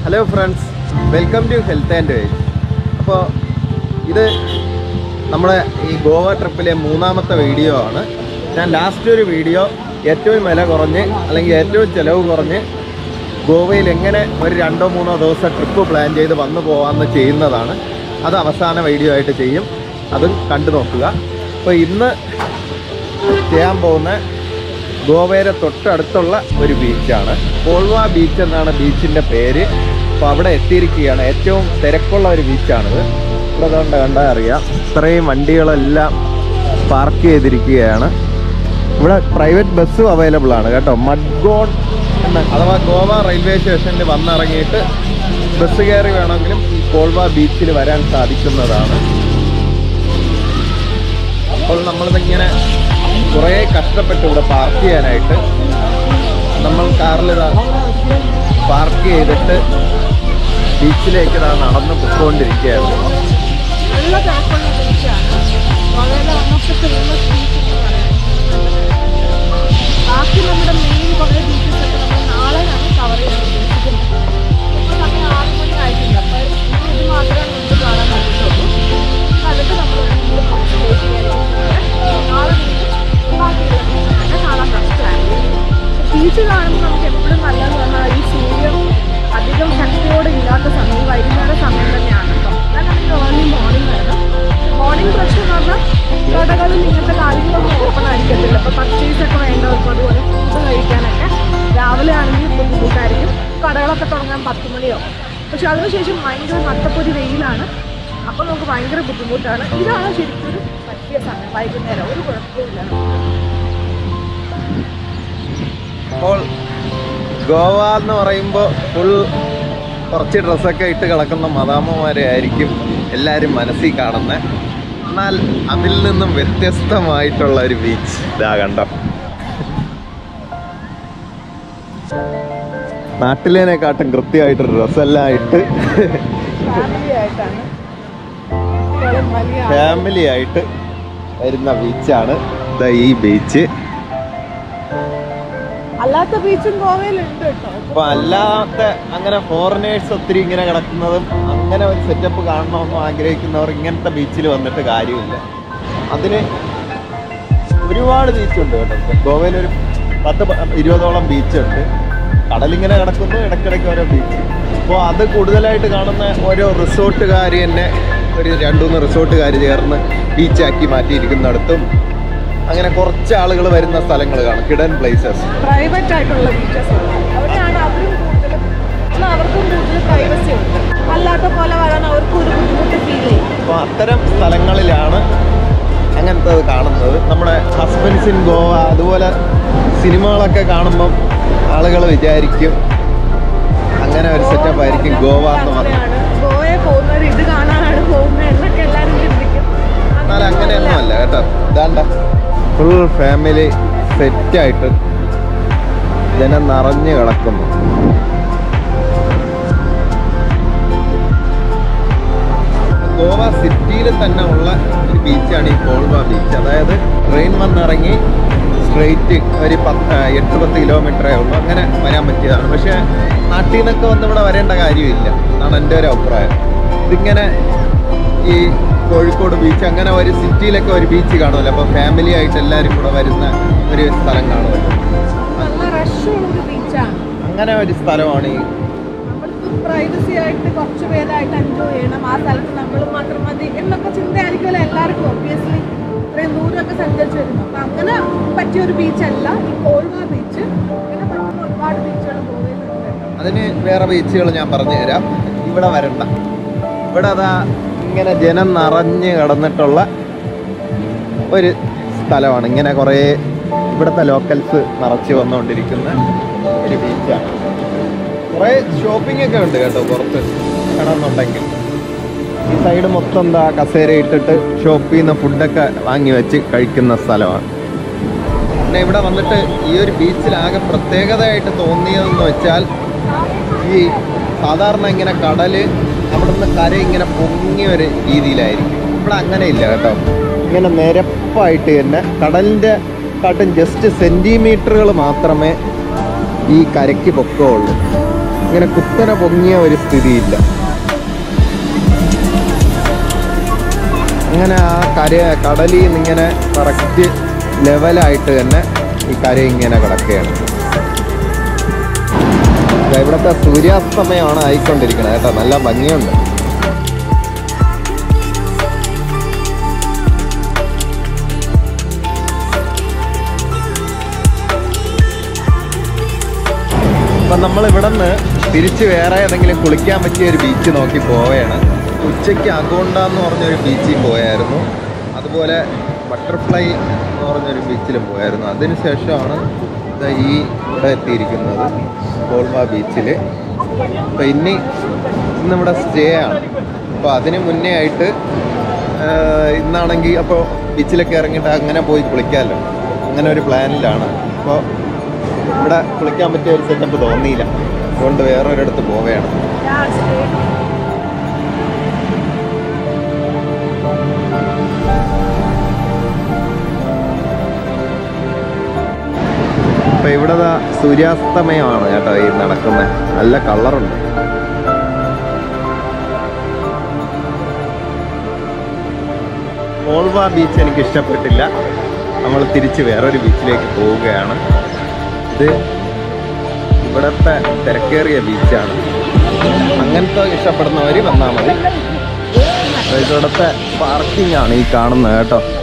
hello friends welcome to health and wage അപ്പോൾ ഇത് നമ്മുടെ ഈ ഗോവ ട്രിപ്പിലെ മൂന്നാമത്തെ വീഡിയോ ആണ് ഞാൻ ലാസ്റ്റ് ഒരു വീഡിയോ ഏറ്റവും വില കുറഞ്ഞ് അല്ലെങ്കിൽ ഏറ്റവും ചിലവ് കുറഞ്ഞ് ഗോവയിൽ എങ്ങനെ ഒരു രണ്ടോ മൂന്നോ ദിവസം ട്രിപ്പ് പ്ലാൻ ചെയ്ത് വന്നു പോകാമെന്ന് ചെയ്യുന്നതാണ് അത് അവസാന വീഡിയോ ആയിട്ട് ചെയ്യും അതും കണ്ടു നോക്കുക അപ്പോൾ ഇന്ന് ചെയ്യാൻ പോകുന്ന ഗോവയുടെ തൊട്ടടുത്തുള്ള ഒരു ബീച്ചാണ് കോൾവ ബീച്ച് എന്നാണ് ബീച്ചിൻ്റെ പേര് അപ്പോൾ അവിടെ എത്തിയിരിക്കുകയാണ് ഏറ്റവും തിരക്കുള്ള ഒരു ബീച്ചാണിത് ഇവിടെ അതുകൊണ്ട് കണ്ടാൽ അറിയാം ഇത്രയും വണ്ടികളെല്ലാം പാർക്ക് ചെയ്തിരിക്കുകയാണ് ഇവിടെ പ്രൈവറ്റ് ബസ്സും അവൈലബിൾ ആണ് കേട്ടോ മഡ്ഗോൺ എന്ന അഥവാ ഗോവ റെയിൽവേ സ്റ്റേഷനിൽ വന്നിറങ്ങിയിട്ട് ബസ് കയറി വേണമെങ്കിലും ഈ കോൾവ ബീച്ചിൽ വരാൻ സാധിക്കുന്നതാണ് അപ്പോൾ നമ്മളിതിങ്ങനെ കുറേ കഷ്ടപ്പെട്ടു ഇവിടെ പാർക്ക് ചെയ്യാനായിട്ട് നമ്മൾ കാറിൽ പാർക്ക് ചെയ്തിട്ട് ബീച്ചിലേക്ക് ഇതാ നടന്ന് പൊയ്ക്കൊണ്ടിരിക്കുകയായിരുന്നു നല്ല തിരക്കുള്ള ബീച്ചാണ് വളരെ അന്നത്തെ ഫേമസ് ബീച്ച് എന്ന് പറയാം ബാക്കി നമ്മുടെ മെയിൻ കുറേ ബീച്ചസ് ഒക്കെ നമ്മൾ നാളെയാണ് കവർ ചെയ്യാൻ ഉദ്ദേശിക്കുന്നത് ഇപ്പോൾ സമയം ആറ് മണി ആയിട്ടുണ്ട് അപ്പോൾ ഇന്ന് ഇത് മാത്രമേ നമുക്ക് കാണാൻ പറ്റുള്ളൂ എന്നിട്ട് നമ്മൾ നാളെ വീണ്ടും ബാക്കിയുള്ള ബീച്ചൊക്കെ കാണാൻ പ്ലാൻ ബീച്ച് കാണുമ്പോൾ നമുക്ക് എപ്പോഴും നല്ലതെന്ന് പറഞ്ഞാൽ ഈ സൂര്യൻ അധികം ശക്തിയോടെ ഇല്ലാത്ത സമയം വൈകുന്നേര സമയം തന്നെയാണ് കേട്ടോ ഞാനാണെങ്കിൽ ഏർലി മോർണിംഗ് വരണം മോർണിംഗ് പ്രശ്നം എന്ന് പറഞ്ഞാൽ കടകളും ഇങ്ങനത്തെ കാര്യങ്ങളൊന്നും ഓപ്പൺ ആയിരിക്കത്തില്ല അപ്പോൾ പർച്ചേസ് ഒക്കെ വേണ്ടവർക്കും അതുപോലെ ഫുഡ് കഴിക്കാനൊക്കെ രാവിലെ ആണെങ്കിൽ ബുദ്ധിമുട്ടായിരിക്കും കടകളൊക്കെ തുടങ്ങാൻ പത്ത് മണിയോ പക്ഷെ അതിനുശേഷം ഭയങ്കര നട്ടപ്പൊരി വെയിലാണ് അപ്പോൾ നമുക്ക് ഭയങ്കര ബുദ്ധിമുട്ടാണ് ഇതാണ് ശരിക്കും ഒരു പറ്റിയ സമയം വൈകുന്നേരം ഒരു കുഴപ്പമില്ല അപ്പോൾ ഗോവ എന്ന് പറയുമ്പോൾ ഫുൾ കുറച്ച് ഡ്രസ്സൊക്കെ ഇട്ട് കിടക്കുന്ന മദാമ്മമാരെ ആയിരിക്കും എല്ലാവരും മനസ്സിൽ കാണുന്നത് എന്നാൽ അതിൽ നിന്നും വ്യത്യസ്തമായിട്ടുള്ള ഒരു ബീച്ച് ഇതാ കണ്ടോ നാട്ടിലേനെക്കാട്ടും കൃത്യമായിട്ട് ഡ്രസ്സെല്ലാം ഇട്ട് ഫാമിലി ആയിട്ടാണ് ഇത്രയും വലിയ ആൾ- ഫാമിലി ആയിട്ട് വരുന്ന ബീച്ചാണ് ഇതാ ഈ ബീച്ച് അല്ലാത്ത ബീച്ചും ഗോവയിലുണ്ട് കേട്ടോ അപ്പൊ അല്ലാത്ത അങ്ങനെ ഫോറിനേഴ്സ് ഒത്തിരി ഇങ്ങനെ കിടക്കുന്നതും അങ്ങനെ ഒരു സെറ്റപ്പ് കാണണമെന്നും ആഗ്രഹിക്കുന്നവർ ഇങ്ങനത്തെ ബീച്ചിൽ വന്നിട്ട് കാര്യമില്ല അതിന് ഒരുപാട് ബീച്ചുണ്ട് കേട്ടോ ഗോവയിൽ ഒരു പത്ത് പ- ഇരുപതോളം ബീച്ചുണ്ട് കടലിങ്ങനെ കിടക്കുന്നു ഇടയ്ക്കിടയ്ക്ക് ഓരോ ബീച്ച് അപ്പോൾ അത് കൂടുതലായിട്ട് കാണുന്ന ഓരോ റിസോർട്ടുകാർ തന്നെ ഒരു രണ്ടുമൂന്ന് റിസോർട്ടുകാർ ചേർന്ന് ബീച്ചാക്കി മാറ്റിയിരിക്കുന്നിടത്തും അങ്ങനെ കുറച്ച് ആളുകൾ വരുന്ന സ്ഥലങ്ങൾ കാണും ഹിഡൻ പ്ലേസസ് പ്രൈവറ്റ് ആയിട്ടുള്ള ബീച്ചസ് അവിടെയാണ് അവരും കൂടുതലും എന്നാൽ അവർക്കും കൂടുതൽ പ്രൈവസി ഉണ്ട് അല്ലാത്ത പോലെ വരാൻ അവർക്കും ഒരു ബുദ്ധിമുട്ട് ഫീൽ ചെയ്യും അപ്പോൾ അത്തരം സ്ഥലങ്ങളിലാണ് അങ്ങനത്തെ കാണുന്നത് നമ്മുടെ ഹസ്ബൻഡ്സ് ഇൻ ഗോവ അതുപോലെ സിനിമകളൊക്കെ കാണുമ്പം ആളുകൾ വിചാരിക്കും അങ്ങനെ ഒരു സെറ്റപ്പ് ആയിരിക്കും ഗോവ എന്ന് പറഞ്ഞത് അങ്ങനെയാണ് ഗോവയെ പോകുന്നവർ ഇത് കാണാനാണ് പോകുന്നത് എന്നൊക്കെ എല്ലാവരും ചിന്തിക്കും എന്നാൽ അങ്ങനെയൊന്നും അല്ല കേട്ടോ ഇതാണ്ട ഫുൾ ഫാമിലി സെറ്റായിട്ട് ജനം നിറഞ്ഞു കിടക്കുന്നു ഗോവ സിറ്റിയിൽ തന്നെ ഉള്ള ഒരു ബീച്ചാണ് ഈ കോൾവ ബീച്ച് അതായത് ട്രെയിൻ വന്നിറങ്ങി സ്ട്രെയിറ്റ് ഒരു പത്ത് ആ, എട്ട് പത്ത് കിലോമീറ്ററേ ഉള്ളൂ അങ്ങനെ വരാൻ പറ്റിയതാണ് പക്ഷേ നാട്ടിൽ നിന്നൊക്കെ വന്ന് ഇവിടെ വരേണ്ട കാര്യമില്ല എന്നാണ് എൻ്റെ ഒരു അഭിപ്രായം ഇതിങ്ങനെ ഈ കോഴിക്കോട് ബീച്ച് അങ്ങനെ ഒരു സിറ്റിയിലൊക്കെ ഒരു ബീച്ച് കാണുമല്ലോ അപ്പോൾ ഫാമിലി ആയിട്ട് എല്ലാവരും കൂടെ വരുന്ന ഒരു സ്ഥലം കാണുമല്ലോ നല്ല റഷുള്ള ഒരു ബീച്ചാണ് അങ്ങനെ ഒരു സ്ഥലമാണ് ഈ നമ്മളിപ്പം പ്രൈവസി ആയിട്ട് കുറച്ച് പേരായിട്ട് എൻജോയ് ചെയ്യണം ആ സ്ഥലത്ത് നമ്മൾ മാത്രം മതി എന്നൊക്കെ ചിന്തയായിരിക്കുമല്ലോ എല്ലാവർക്കും ഒബ്വിയസ്ലി ഇത്രയും ദൂരമൊക്കെ സഞ്ചരിച്ച് വരുന്നു അപ്പം അങ്ങനെ പറ്റിയ ഒരു ബീച്ചല്ല ഈ കോൾവ ബീച്ച് അങ്ങനെ പറ്റുന്ന ഒരുപാട് ബീച്ചുകൾ ഗോവയിലുണ്ട് അതിന് വേറെ ബീച്ചുകൾ ഞാൻ പറഞ്ഞു തരാം ഇവിടെ വരണ്ട ഇവിടെ അതാ ഇങ്ങനെ ജനം നിറഞ്ഞ് കിടന്നിട്ടുള്ള ഒരു സ്ഥലമാണ് ഇങ്ങനെ കുറേ ഇവിടുത്തെ ലോക്കൽസ് നിറച്ച് വന്നുകൊണ്ടിരിക്കുന്ന ഒരു ബീച്ചാണ് കുറേ ഷോപ്പിംഗ് ഒക്കെ ഉണ്ട് കേട്ടോ പുറത്ത് കിടന്നുണ്ടെങ്കിൽ ഈ സൈഡ് മൊത്തം എന്താ കസേര ഇട്ടിട്ട് ഷോപ്പിൽ നിന്ന് ഫുഡൊക്കെ വാങ്ങി വെച്ച് കഴിക്കുന്ന സ്ഥലമാണ് പിന്നെ ഇവിടെ വന്നിട്ട് ഈ ഒരു ബീച്ചിലാകെ പ്രത്യേകതയായിട്ട് തോന്നിയതെന്ന് വെച്ചാൽ ഈ സാധാരണ ഇങ്ങനെ കടല് അവിടുന്ന് കര ഇങ്ങനെ പൊങ്ങിയ ഒരു രീതിയിലായിരിക്കും ഇവിടെ അങ്ങനെ ഇല്ല കേട്ടോ ഇങ്ങനെ നിരപ്പായിട്ട് തന്നെ കടലിൻ്റെ കാട്ടും ജസ്റ്റ് സെൻറ്റിമീറ്ററുകൾ മാത്രമേ ഈ കരയ്ക്ക് പൊക്കമുള്ളൂ ഇങ്ങനെ കുത്തനെ പൊങ്ങിയ ഒരു സ്ഥിതിയില്ല അങ്ങനെ ആ കര കടലിൽ നിന്ന് ഇങ്ങനെ കറക്റ്റ് ലെവലായിട്ട് തന്നെ ഈ കര ഇങ്ങനെ കിടക്കുകയാണ് ദാ ഇവിടുത്തെ സൂര്യാസ്തമയമാണ് ആയിക്കൊണ്ടിരിക്കുന്നത് കേട്ടോ നല്ല ഭംഗിയുണ്ട് അപ്പം നമ്മൾ ഇവിടെ നിന്ന് തിരിച്ച് വേറെ ഏതെങ്കിലും കുളിക്കാൻ പറ്റിയ ഒരു ബീച്ച് നോക്കി പോവുകയാണ് ഉച്ചയ്ക്ക് അഗോണ്ട എന്ന് പറഞ്ഞൊരു ബീച്ചിൽ പോയായിരുന്നു അതുപോലെ ബട്ടർഫ്ലൈ എന്ന് പറഞ്ഞൊരു ബീച്ചിലും പോയായിരുന്നു അതിനുശേഷമാണ് ദാ ഈ ഇവിടെ എത്തിയിരിക്കുന്നത് ഗോൾവ ബീച്ചിൽ അപ്പോൾ ഇനി ഇന്നിവിടെ സ്റ്റേ ആണ് അപ്പോൾ അതിന് മുന്നേ ആയിട്ട് ആഹ് ഇന്നാണെങ്കിൽ അപ്പോൾ ബീച്ചിലൊക്കെ ഇറങ്ങിയിട്ട് അങ്ങനെ പോയി കുളിക്കാമല്ലോ അങ്ങനെ ഒരു പ്ലാനിലാണ് അപ്പോൾ ഇവിടെ കുളിക്കാൻ പറ്റിയ ഒരു സെറ്റപ്പ് തോന്നിയില്ല അതുകൊണ്ട് വേറൊരിടത്ത് പോവുകയാണ് ഇപ്പൊ ഇവിടെ ദാ സൂര്യാസ്തമയമാണ് കേട്ടോ ഈ നടക്കുന്നത് നല്ല കളറുണ്ട് ഓൾവ ബീച്ച് എനിക്ക് ഇഷ്ടപ്പെട്ടില്ല നമ്മൾ തിരിച്ച് വേറൊരു ബീച്ചിലേക്ക് പോവുകയാണ് ഇത് ഇവിടത്തെ തിരക്കേറിയ ബീച്ചാണ് അങ്ങനത്തെ ഇഷ്ടപ്പെടുന്നവർ വന്നാൽ മതി അപ്പൊ ഇവിടുത്തെ പാർക്കിംഗ് ആണ് ഈ കാണുന്നത് കേട്ടോ